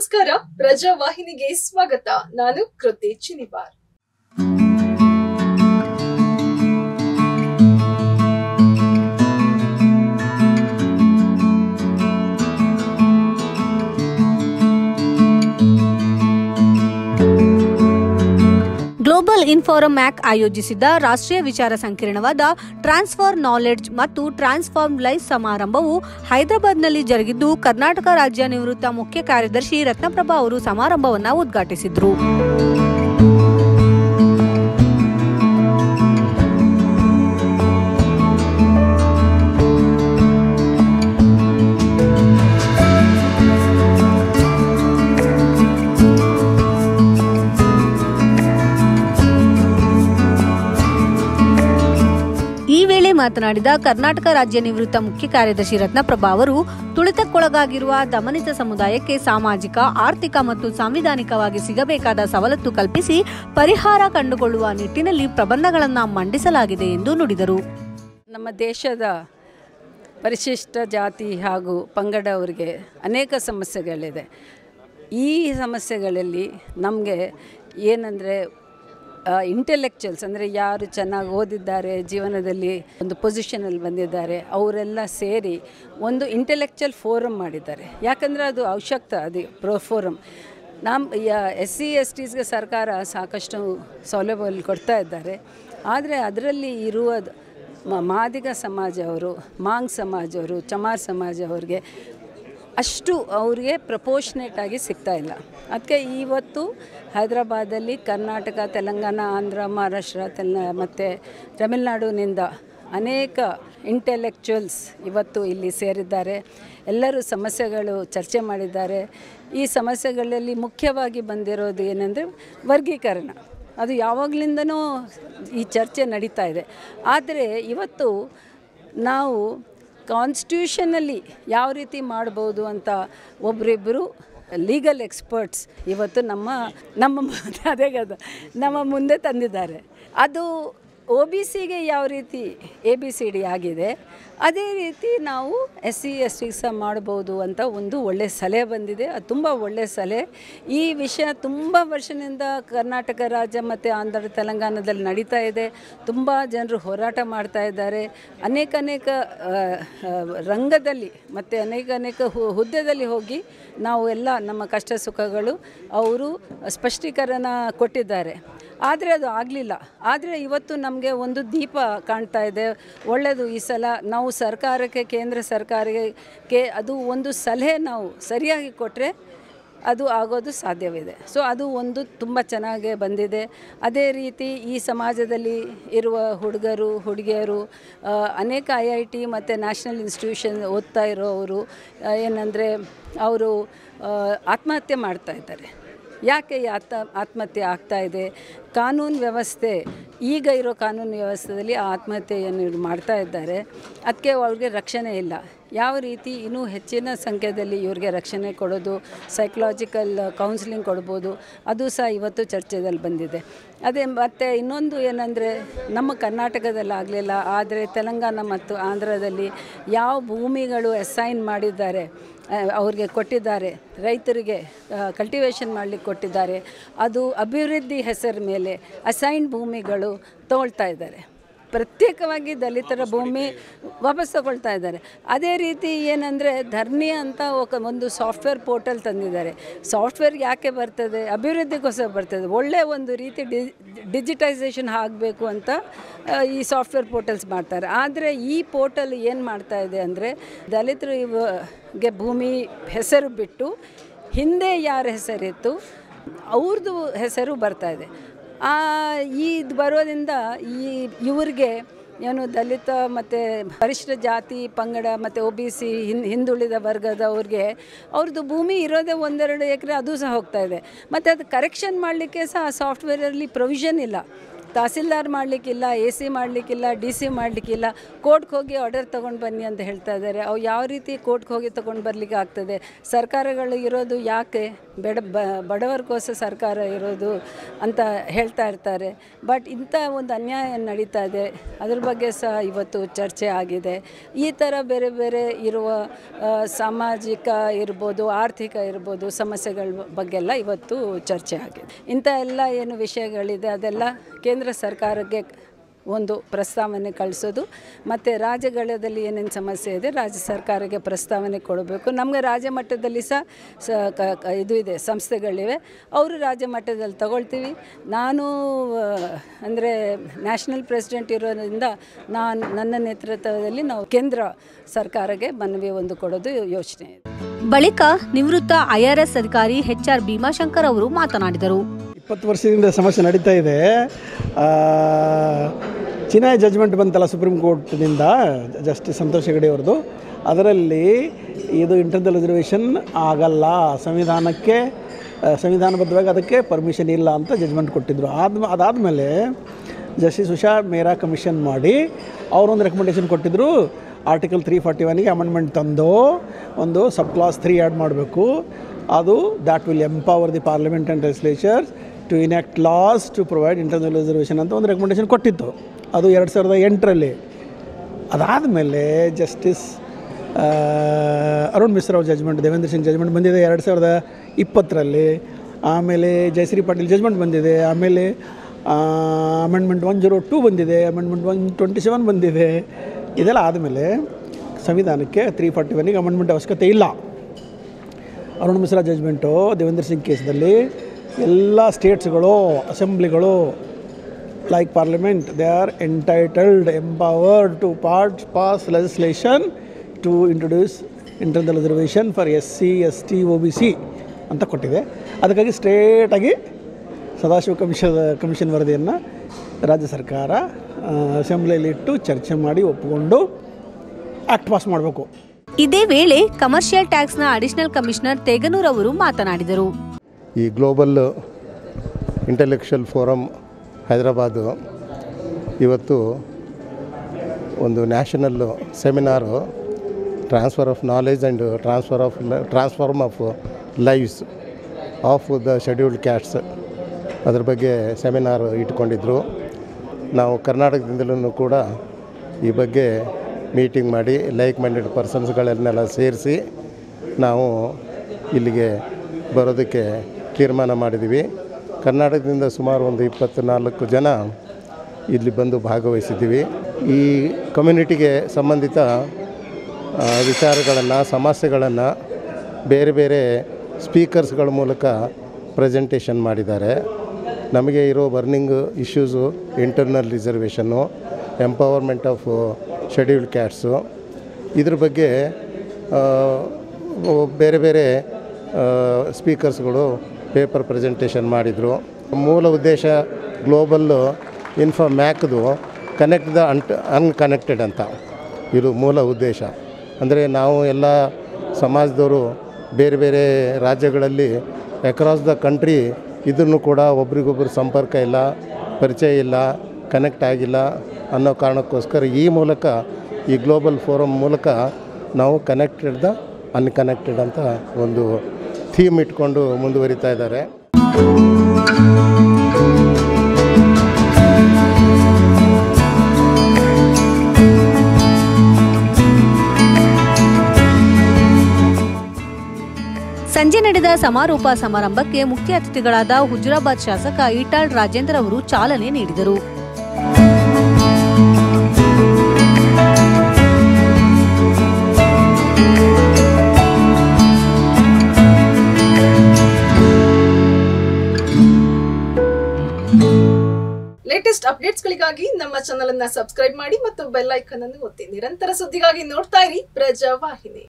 ನಮಸ್ಕಾರ ಪ್ರಜಾವಾಹಿನಿಗೆ ಸ್ವಾಗತ ನಾನು ಕೃತಿ ಚಿನಿವಾರ್ ಗ್ಲೋಬಲ್ ಇನ್ಫೋರಮ್ ಆಕ್ ಆಯೋಜಿಸಿದ್ದ ರಾಷ್ಟ್ರೀಯ ವಿಚಾರ ಸಂಕಿರಣವಾದ ಟ್ರಾನ್ಸ್ಫರ್ ನಾಲೆಡ್ಜ್ ಮತ್ತು ಟ್ರಾನ್ಸ್ಫಾರ್ಮ್ ಲೈಫ್ ಸಮಾರಂಭವು ಹೈದರಾಬಾದ್ನಲ್ಲಿ ಜರುಗಿದ್ದು ಕರ್ನಾಟಕ ರಾಜ್ಯ ನಿವೃತ್ತ ಮುಖ್ಯ ಕಾರ್ಯದರ್ಶಿ ರತ್ನಪ್ರಭಾ ಅವರು ಸಮಾರಂಭವನ್ನು ಉದ್ಘಾಟಿಸಿದ್ರು ಈ ವೇಳೆ ಮಾತನಾಡಿದ ಕರ್ನಾಟಕ ರಾಜ್ಯ ನಿವೃತ್ತ ಮುಖ್ಯ ಕಾರ್ಯದರ್ಶಿ ರತ್ನಪ್ರಭಾ ಅವರು ತುಳಿತಕ್ಕೊಳಗಾಗಿರುವ ದಮನಿತ ಸಮುದಾಯಕ್ಕೆ ಸಾಮಾಜಿಕ ಆರ್ಥಿಕ ಮತ್ತು ಸಾಂವಿಧಾನಿಕವಾಗಿ ಸಿಗಬೇಕಾದ ಸವಲತ್ತು ಕಲ್ಪಿಸಿ ಪರಿಹಾರ ಕಂಡುಕೊಳ್ಳುವ ನಿಟ್ಟಿನಲ್ಲಿ ಪ್ರಬಂಧಗಳನ್ನು ಮಂಡಿಸಲಾಗಿದೆ ಎಂದು ನುಡಿದರು ನಮ್ಮ ದೇಶದ ಪರಿಶಿಷ್ಟ ಜಾತಿ ಹಾಗೂ ಪಂಗಡವರಿಗೆ ಅನೇಕ ಸಮಸ್ಯೆಗಳಿದೆ ಈ ಸಮಸ್ಯೆಗಳಲ್ಲಿ ನಮಗೆ ಏನಂದರೆ ಇಂಟೆಲೆಕ್ಚುಯಲ್ಸ್ ಅಂದರೆ ಯಾರು ಚೆನ್ನಾಗಿ ಓದಿದ್ದಾರೆ ಜೀವನದಲ್ಲಿ ಒಂದು ಪೊಸಿಷನಲ್ಲಿ ಬಂದಿದ್ದಾರೆ ಅವರೆಲ್ಲ ಸೇರಿ ಒಂದು ಇಂಟೆಲೆಕ್ಚುಯಲ್ ಫೋರಮ್ ಮಾಡಿದ್ದಾರೆ ಯಾಕಂದರೆ ಅದು ಅವಶ್ಯಕತೆ ಅದು ಪ್ರೋ ಫೋರಮ್ ನಮ್ಮ ಎಸ್ ಸಿ ಎಸ್ ಟೀಸ್ಗೆ ಸರ್ಕಾರ ಸಾಕಷ್ಟು ಸೌಲಭ್ಯಗಳು ಕೊಡ್ತಾ ಇದ್ದಾರೆ ಆದರೆ ಅದರಲ್ಲಿ ಇರುವ ಮ- ಮಾದಿಗ ಸಮಾಜ ಅವರು ಮಾಂಗ್ ಸಮಾಜ ಅವರು ಚಮಾರ್ ಸಮಾಜ ಅವ್ರಿಗೆ ಅಷ್ಟು ಅವ್ರಿಗೆ ಪ್ರಪೋರ್ಷನೇಟ್ ಆಗಿ ಸಿಗ್ತಾ ಇಲ್ಲ ಅದಕ್ಕೆ ಇವತ್ತು ಹೈದರಾಬಾದಲ್ಲಿ ಕರ್ನಾಟಕ ತೆಲಂಗಾಣ ಆಂಧ್ರ ಮಹಾರಾಷ್ಟ್ರ ತೆಲ ಮತ್ತು ತಮಿಳ್ನಾಡಿನಿಂದ ಅನೇಕ ಇಂಟೆಲೆಕ್ಚುಯಲ್ಸ್ ಇವತ್ತು ಇಲ್ಲಿ ಸೇರಿದ್ದಾರೆ ಎಲ್ಲರೂ ಸಮಸ್ಯೆಗಳು ಚರ್ಚೆ ಮಾಡಿದ್ದಾರೆ ಈ ಸಮಸ್ಯೆಗಳಲ್ಲಿ ಮುಖ್ಯವಾಗಿ ಬಂದಿರೋದು ಏನಂದರೆ ವರ್ಗೀಕರಣ ಅದು ಯಾವಾಗಲಿಂದನೂ ಈ ಚರ್ಚೆ ನಡೀತಾ ಇದೆ ಆದರೆ ಇವತ್ತು ನಾವು ಕಾನ್ಸ್ಟಿಟ್ಯೂಷನಲ್ಲಿ ಯಾವ ರೀತಿ ಮಾಡ್ಬೋದು ಅಂತ ಒಬ್ಬರಿಬ್ಬರು ಲೀಗಲ್ ಎಕ್ಸ್ಪರ್ಟ್ಸ್ ಇವತ್ತು ನಮ್ಮ ನಮ್ಮ ಮುಂದೆ ಅದೇ ಕದ ನಮ್ಮ ಮುಂದೆ ತಂದಿದ್ದಾರೆ ಅದು ಒ ಬಿ ಸಿಗೆ ಯಾವ ರೀತಿ ಎ ಬಿ ಸಿ ಡಿ ಆಗಿದೆ ಅದೇ ರೀತಿ ನಾವು ಎಸ್ ಸಿ ಎಸ್ ಟಿ ಸಹ ಮಾಡ್ಬೋದು ಅಂತ ಒಂದು ಒಳ್ಳೆಯ ಸಲಹೆ ಬಂದಿದೆ ಅದು ತುಂಬ ಒಳ್ಳೆಯ ಸಲಹೆ ಈ ವಿಷಯ ತುಂಬ ವರ್ಷದಿಂದ ಕರ್ನಾಟಕ ರಾಜ್ಯ ಮತ್ತು ಆಂಧ್ರ ತೆಲಂಗಾಣದಲ್ಲಿ ನಡೀತಾ ಇದೆ ತುಂಬ ಜನರು ಹೋರಾಟ ಮಾಡ್ತಾ ಇದ್ದಾರೆ ಅನೇಕ ಅನೇಕ ಆ, ಆ, ರಂಗದಲ್ಲಿ ಮತ್ತು ಅನೇಕ ಅನೇಕ ಹು- ಹುದ್ದೆದಲ್ಲಿ ಹೋಗಿ ನಾವು ಎಲ್ಲ ನಮ್ಮ ಕಷ್ಟ ಸುಖಗಳು ಅವರು ಸ್ಪಷ್ಟೀಕರಣ ಕೊಟ್ಟಿದ್ದಾರೆ ಆದರೆ ಅದು ಆಗಲಿಲ್ಲ ಆದರೆ ಇವತ್ತು ನಮಗೆ ಒಂದು ದೀಪ ಕಾಣ್ತಾ ಇದೆ ಒಳ್ಳೆಯದು ಈ ಸಲ ನಾವು ಸರ್ಕಾರಕ್ಕೆ ಕೇಂದ್ರ ಸರ್ಕಾರಕ್ಕೆ ಅದು ಒಂದು ಸಲಹೆ ನಾವು ಸರಿಯಾಗಿ ಕೊಟ್ಟರೆ ಅದು ಆಗೋದು ಸಾಧ್ಯವಿದೆ ಸೊ ಅದು ಒಂದು ತುಂಬ ಚೆನ್ನಾಗಿ ಬಂದಿದೆ ಅದೇ ರೀತಿ ಈ ಸಮಾಜದಲ್ಲಿ ಇರುವ ಹುಡುಗರು ಹುಡುಗಿಯರು ಆ, ಅನೇಕ ಐ ಐ ಟಿ ಮತ್ತು ನ್ಯಾಷನಲ್ ಇನ್ಸ್ಟಿಟ್ಯೂಷನ್ ಓದ್ತಾ ಇರೋವರು ಏನಂದರೆ ಅವರು ಆ, ಆತ್ಮಹತ್ಯೆ ಮಾಡ್ತಾ ಇದ್ದಾರೆ ಯಾಕೆ ಈ ಆತ್ಮ ಆತ್ಮಹತ್ಯೆ ಆಗ್ತಾ ಇದೆ ಕಾನೂನು ವ್ಯವಸ್ಥೆ ಈಗ ಇರೋ ಕಾನೂನು ವ್ಯವಸ್ಥೆಯಲ್ಲಿ ಆ ಆತ್ಮಹತ್ಯೆಯನ್ನು ಇವ್ರು ಮಾಡ್ತಾ ಇದ್ದಾರೆ ಅದಕ್ಕೆ ಅವ್ರಿಗೆ ರಕ್ಷಣೆ ಇಲ್ಲ ಯಾವ ರೀತಿ ಇನ್ನೂ ಹೆಚ್ಚಿನ ಸಂಖ್ಯೆಯಲ್ಲಿ ಇವ್ರಿಗೆ ರಕ್ಷಣೆ ಕೊಡೋದು ಸೈಕಲಾಜಿಕಲ್ ಕೌನ್ಸಿಲಿಂಗ್ ಕೊಡ್ಬೋದು ಅದು ಸಹ ಇವತ್ತು ಚರ್ಚೆದಲ್ಲಿ ಬಂದಿದೆ ಅದೇ ಮತ್ತು ಇನ್ನೊಂದು ಏನಂದರೆ ನಮ್ಮ ಕರ್ನಾಟಕದಲ್ಲಿ ಆಗಲಿಲ್ಲ ಆದರೆ ತೆಲಂಗಾಣ ಮತ್ತು ಆಂಧ್ರದಲ್ಲಿ ಯಾವ ಭೂಮಿಗಳು ಅಸೈನ್ ಮಾಡಿದ್ದಾರೆ ಆ, ಅವ್ರಿಗೆ ಕೊಟ್ಟಿದ್ದಾರೆ ರೈತರಿಗೆ ಕಲ್ಟಿವೇಷನ್ ಮಾಡಲಿಕ್ಕೆ ಕೊಟ್ಟಿದ್ದಾರೆ ಅದು ಅಭಿವೃದ್ಧಿ ಹೆಸರ ಮೇಲೆ ಅಸೈನ್ ಭೂಮಿಗಳು ತಗೊಳ್ತಾ ಇದ್ದಾರೆ ಪ್ರತ್ಯೇಕವಾಗಿ ದಲಿತರ ಭೂಮಿ ವಾಪಸ್ ತಗೊಳ್ತಾ ಇದ್ದಾರೆ ಅದೇ ರೀತಿ ಏನಂದರೆ ಧರ್ನಿ ಅಂತ ఒక ಒಂದು ಸಾಫ್ಟ್ವೇರ್ ಪೋರ್ಟಲ್ ತಂದಿದ್ದಾರೆ ಸಾಫ್ಟ್ವೇರ್ ಯಾಕೆ ಬರ್ತದೆ ಅಭಿವೃದ್ಧಿಗೋಸ್ಕರ ಬರ್ತದೆ ಒಳ್ಳೆಯ ಒಂದು ರೀತಿ ಡಿ ಡಿಜಿಟೈಸೇಷನ್ ಆಗಬೇಕು ಅಂತ ಆ, ಈ ಸಾಫ್ಟ್ವೇರ್ ಪೋರ್ಟಲ್ಸ್ ಮಾಡ್ತಾರೆ ಆದರೆ ಈ ಪೋರ್ಟಲ್ ಏನು ಮಾಡ್ತಾ ಇದೆ ಅಂದರೆ ದಲಿತರು ಇವ್ಗೆ ಭೂಮಿ ಹೆಸರು ಬಿಟ್ಟು ಹಿಂದೆ ಯಾರ ಹೆಸರಿತ್ತು ಅವ್ರದ್ದು ಹೆಸರು ಬರ್ತಾ ಇದೆ ಆ ಈ ಇದು ಬರೋದ್ರಿಂದ ಈ ಇವ್ರಿಗೆ ಏನು ದಲಿತ ಮತ್ತು ಪರಿಶಿಷ್ಟ ಜಾತಿ ಪಂಗಡ ಮತ್ತು ಒ ಬಿ ಸಿ ಹಿನ್ ಹಿಂದುಳಿದ ವರ್ಗದವ್ರಿಗೆ ಅವ್ರದ್ದು ಭೂಮಿ ಇರೋದೇ ಒಂದೆರಡು ಎಕರೆ ಅದು ಸಹ ಹೋಗ್ತಾ ಇದೆ ಮತ್ತು ಅದು ಕರೆಕ್ಷನ್ ಮಾಡಲಿಕ್ಕೆ ಸಹ ಸಾಫ್ಟ್ವೇರಲ್ಲಿ ಪ್ರೊವಿಷನ್ ಇಲ್ಲ ತಹಸೀಲ್ದಾರ್ ಮಾಡಲಿಕ್ಕಿಲ್ಲ ಎ ಸಿ ಮಾಡಲಿಕ್ಕಿಲ್ಲ ಡಿ ಸಿ ಮಾಡಲಿಕ್ಕಿಲ್ಲ ಕೋರ್ಟ್ಗೆ ಹೋಗಿ ಆರ್ಡರ್ ತೊಗೊಂಡು ಬನ್ನಿ ಅಂತ ಹೇಳ್ತಾ ಇದ್ದಾರೆ ಅವು ಯಾವ ರೀತಿ ಕೋರ್ಟ್ಗೆ ಹೋಗಿ ತೊಗೊಂಡು ಬರಲಿಕ್ಕೆ ಆಗ್ತದೆ ಸರ್ಕಾರಗಳು ಇರೋದು ಯಾಕೆ ಬೆಡ ಬ- ಬಡವರಿಗೋಸ್ಕರ ಸರ್ಕಾರ ಇರೋದು ಅಂತ ಹೇಳ್ತಾ ಇರ್ತಾರೆ ಬಟ್ ಇಂಥ ಒಂದು ಅನ್ಯಾಯ ನಡೀತಾ ಇದೆ ಅದ್ರ ಬಗ್ಗೆ ಸಹ ಇವತ್ತು ಚರ್ಚೆ ಆಗಿದೆ ಈ ಥರ ಬೇರೆ ಬೇರೆ ಇರುವ ಆ, ಸಾಮಾಜಿಕ ಇರ್ಬೋದು ಆರ್ಥಿಕ ಇರ್ಬೋದು ಸಮಸ್ಯೆಗಳ ಬಗ್ಗೆಲ್ಲ ಇವತ್ತು ಚರ್ಚೆ ಆಗಿದೆ ಇಂಥ ಎಲ್ಲ ಏನು ವಿಷಯಗಳಿದೆ ಅದೆಲ್ಲ ಕೇಂದ್ರ ಸರ್ಕಾರಕ್ಕೆ ಒಂದು ಪ್ರಸ್ತಾವನೆ ಕಳಿಸೋದು ಮತ್ತು ರಾಜ್ಯಗಳದಲ್ಲಿ ಏನೇನು ಸಮಸ್ಯೆ ಇದೆ ರಾಜ್ಯ ಸರ್ಕಾರಕ್ಕೆ ಪ್ರಸ್ತಾವನೆ ಕೊಡಬೇಕು ನಮಗೆ ರಾಜ್ಯ ಮಟ್ಟದಲ್ಲಿ ಸಹ ಸ ಕ- ಕ- ಇದು ಇದೆ ಸಂಸ್ಥೆಗಳಿವೆ ಅವರು ರಾಜ್ಯ ಮಟ್ಟದಲ್ಲಿ ತಗೊಳ್ತೀವಿ ನಾನು ಅಂದರೆ ನ್ಯಾಷನಲ್ ಪ್ರೆಸಿಡೆಂಟ್ ಇರೋದ್ರಿಂದ ನಾನು ನನ್ನ ನೇತೃತ್ವದಲ್ಲಿ ನಾವು ಕೇಂದ್ರ ಸರ್ಕಾರಕ್ಕೆ ಮನವಿ ಒಂದು ಕೊಡೋದು ಯೋಚನೆ ಇದೆ ಬಳಿಕ ನಿವೃತ್ತ ಐಆರ್ಎಸ್ ಅಧಿಕಾರಿ ಎಚ್ಆರ್ ಭೀಮಾಶಂಕರ್ ಅವರು ಮಾತನಾಡಿದರು ಇಪ್ಪತ್ತು ವರ್ಷದಿಂದ ಸಮಸ್ಯೆ ನಡೀತಾ ಇದೆ ಆ, ಚಿನಾಯ್ ಜಜ್ಮೆಂಟ್ ಬಂತಲ್ಲ ಸುಪ್ರೀಂ ಕೋರ್ಟ್ನಿಂದ ಜಸ್ಟಿಸ್ ಸಂತೋಷ್ ಹೆಗಡೆ ಅವ್ರದ್ದು ಅದರಲ್ಲಿ ಇದು ಇಂಟರ್ನಲ್ ರಿಸರ್ವೇಷನ್ ಆಗಲ್ಲ ಸಂವಿಧಾನಕ್ಕೆ ಆ, ಸಂವಿಧಾನಬದ್ಧವಾಗಿ ಅದಕ್ಕೆ ಪರ್ಮಿಷನ್ ಇಲ್ಲ ಅಂತ ಜಜ್ಮೆಂಟ್ ಕೊಟ್ಟಿದ್ದರು ಆದ ಅದಾದಮೇಲೆ ಜಸ್ಟಿಸ್ ಉಷಾ ಮೇರಾ ಕಮಿಷನ್ ಮಾಡಿ ಅವರೊಂದು ರೆಕಮೆಂಡೇಷನ್ ಕೊಟ್ಟಿದ್ದರು ಆರ್ಟಿಕಲ್ ತ್ರೀ ಫಾರ್ಟಿ ಒನ್ಗೆ ಅಮೆಂಡ್ಮೆಂಟ್ ತಂದು ಒಂದು ಸಬ್ ಕ್ಲಾಸ್ ತ್ರೀ ಆ್ಯಡ್ ಮಾಡಬೇಕು ಅದು that will empower the parliament and legislature to enact laws to provide internal reservation ಅಂತ ಒಂದು ರೆಕಮೆಂಡೇಷನ್ ಕೊಟ್ಟಿತ್ತು ಅದು ಎರಡು ಸಾವಿರದ ಎಂಟರಲ್ಲಿ ಅದಾದಮೇಲೆ ಜಸ್ಟಿಸ್ ಅರುಣ್ ಮಿಶ್ರಾ ಅವ್ರ ಜಜ್ಮೆಂಟ್ ದೇವೇಂದ್ರ ಸಿಂಗ್ ಜಜ್ಮೆಂಟ್ ಬಂದಿದೆ ಎರಡು ಸಾವಿರದ ಇಪ್ಪತ್ತರಲ್ಲಿ ಆಮೇಲೆ ಜಯಶ್ರೀ ಪಾಟೀಲ್ ಜಜ್ಮೆಂಟ್ ಬಂದಿದೆ ಆಮೇಲೆ ಅಮೆಂಡ್ಮೆಂಟ್ ಒನ್ ಜೀರೋ ಟೂ ಬಂದಿದೆ ಅಮೆಂಡ್ಮೆಂಟ್ ಒನ್ ಟ್ವೆಂಟಿ ಸೆವೆನ್ ಬಂದಿದೆ ಇದೆಲ್ಲ ಆದಮೇಲೆ ಸಂವಿಧಾನಕ್ಕೆ ತ್ರೀ ಫಾರ್ಟಿ ಒನ್ನಿಗೆ ಅಮೆಂಡ್ಮೆಂಟ್ ಅವಶ್ಯಕತೆ ಇಲ್ಲ ಅರುಣ್ ಮಿಶ್ರಾ ಜಜ್ಮೆಂಟು ದೇವೇಂದ್ರ ಸಿಂಗ್ ಕೇಸ್ದಲ್ಲಿ ಎಲ್ಲ ಸ್ಟೇಟ್ಸ್ಗಳು ಅಸೆಂಬ್ಲಿಗಳು like parliament they are entitled empowered to part pass legislation to introduce internal reservation for S C S T O B C ಅಂತ ಕೊಟ್ಟಿದೆ ಅದಕ್ಕಾಗಿ ಸ್ಟ್ರೇಟಾಗಿ ಸದಾಶಿವ ಕಮಿಷನ್ ಕಮಿಷನ್ ವರದಿಯನ್ನು ರಾಜ್ಯ ಸರ್ಕಾರ ಅಸೆಂಬ್ಲಿಯಲ್ಲಿ ಇಟ್ಟು ಚರ್ಚೆ ಮಾಡಿ ಒಪ್ಪಿಕೊಂಡು ಆ್ಯಕ್ಟ್ ಪಾಸ್ ಮಾಡಬೇಕು ಇದೇ ವೇಳೆ ಕಮರ್ಷಿಯಲ್ ಟ್ಯಾಕ್ಸ್ನ ಅಡಿಷನಲ್ ಕಮಿಷನರ್ ತೇಗನೂರ್ ಅವರು ಮಾತನಾಡಿದರು ಈ ಗ್ಲೋಬಲ್ ಇಂಟೆಲೆಕ್ಚುಯಲ್ ಫೋರಮ್ ಹೈದರಾಬಾದು ಇವತ್ತು ಒಂದು national seminar transfer of knowledge and transfer of transform of lives of the scheduled castes ಅದ್ರ ಬಗ್ಗೆ ಸೆಮಿನಾರ್ ಇಟ್ಕೊಂಡಿದ್ರು ನಾವು ಕರ್ನಾಟಕದಿಂದಲೂ ಕೂಡ ಈ ಬಗ್ಗೆ ಮೀಟಿಂಗ್ ಮಾಡಿ ಲೈಕ್ ಮೈಂಡೆಡ್ ಪರ್ಸನ್ಸ್ಗಳನ್ನೆಲ್ಲ ಸೇರಿಸಿ ನಾವು ಇಲ್ಲಿಗೆ ಬರೋದಕ್ಕೆ ತೀರ್ಮಾನ ಮಾಡಿದ್ದೀವಿ ಕರ್ನಾಟಕದಿಂದ ಸುಮಾರು ಒಂದು ಇಪ್ಪತ್ತ್ನಾಲ್ಕು ಜನ ಇಲ್ಲಿ ಬಂದು ಭಾಗವಹಿಸಿದ್ದೀವಿ ಈ ಕಮ್ಯುನಿಟಿಗೆ ಸಂಬಂಧಿತ ವಿಚಾರಗಳನ್ನು ಸಮಸ್ಯೆಗಳನ್ನು ಬೇರೆ ಬೇರೆ ಸ್ಪೀಕರ್ಸ್ಗಳ ಮೂಲಕ ಪ್ರೆಸೆಂಟೇಷನ್ ಮಾಡಿದ್ದಾರೆ ನಮಗೆ ಇರೋ ಬರ್ನಿಂಗ್ ಇಶ್ಯೂಸು ಇಂಟರ್ನಲ್ ರಿಸರ್ವೇಷನ್ನು ಎಂಪವರ್ಮೆಂಟ್ ಆಫ್ ಶೆಡ್ಯೂಲ್ಡ್ ಕ್ಯಾಟ್ಸು ಇದ್ರ ಬಗ್ಗೆ ಆ, ಬೇರೆ ಬೇರೆ ಸ್ಪೀಕರ್ಸ್ಗಳು ಪೇಪರ್ ಪ್ರೆಸೆಂಟೇಷನ್ ಮಾಡಿದರು ಮೂಲ ಉದ್ದೇಶ ಗ್ಲೋಬಲ್ ಇನ್ಫೋ ಮ್ಯಾಕ್ದು ಕನೆಕ್ಟ್ ದ ಅಂಟ್ ಅನ್ಕನೆಕ್ಟೆಡ್ ಅಂತ ಇದು ಮೂಲ ಉದ್ದೇಶ ಅಂದರೆ ನಾವು ಎಲ್ಲ ಸಮಾಜದವರು ಬೇರೆ ಬೇರೆ ರಾಜ್ಯಗಳಲ್ಲಿ ಅಕ್ರಾಸ್ ದ ಕಂಟ್ರಿ ಇದನ್ನು ಕೂಡ ಒಬ್ರಿಗೊಬ್ರು ಸಂಪರ್ಕ ಇಲ್ಲ ಪರಿಚಯ ಇಲ್ಲ ಕನೆಕ್ಟ್ ಆಗಿಲ್ಲ ಅನ್ನೋ ಕಾರಣಕ್ಕೋಸ್ಕರ ಈ ಮೂಲಕ ಈ ಗ್ಲೋಬಲ್ ಫೋರಮ್ ಮೂಲಕ ನಾವು ಕನೆಕ್ಟೆಡ್ ದ ಅನ್ಕನೆಕ್ಟೆಡ್ ಅಂತ ಒಂದು ಥೀಮ್ ಇಟ್ಕೊಂಡು ಮುಂದುವರಿತಾ ಇದ್ದಾರೆ ಸಂಜೆ ನಡೆದ ಸಮಾರೋಪ ಸಮಾರಂಭಕ್ಕೆ ಮುಖ್ಯ ಅತಿಥಿಗಳಾದ ಹುಜುರಾಬಾದ್ ಶಾಸಕ ಈಟಾಳ್ ರಾಜೇಂದ್ರ ಅವರು ಚಾಲನೆ ನೀಡಿದರು ಲೇಟೆಸ್ಟ್ ಅಪ್ಡೇಟ್ಸ್ಗಳಿಗಾಗಿ ನಮ್ಮ ಚಾನಲ್ ಅನ್ನ ಸಬ್ಸ್ಕ್ರೈಬ್ ಮಾಡಿ ಮತ್ತು ಬೆಲ್ ಐಕನ್ ಅನ್ನು ಒತ್ತಿ ನಿರಂತರ ಸುದ್ದಿಗಾಗಿ ನೋಡ್ತಾ ಇರಿ ಪ್ರಜಾವಾಹಿನಿ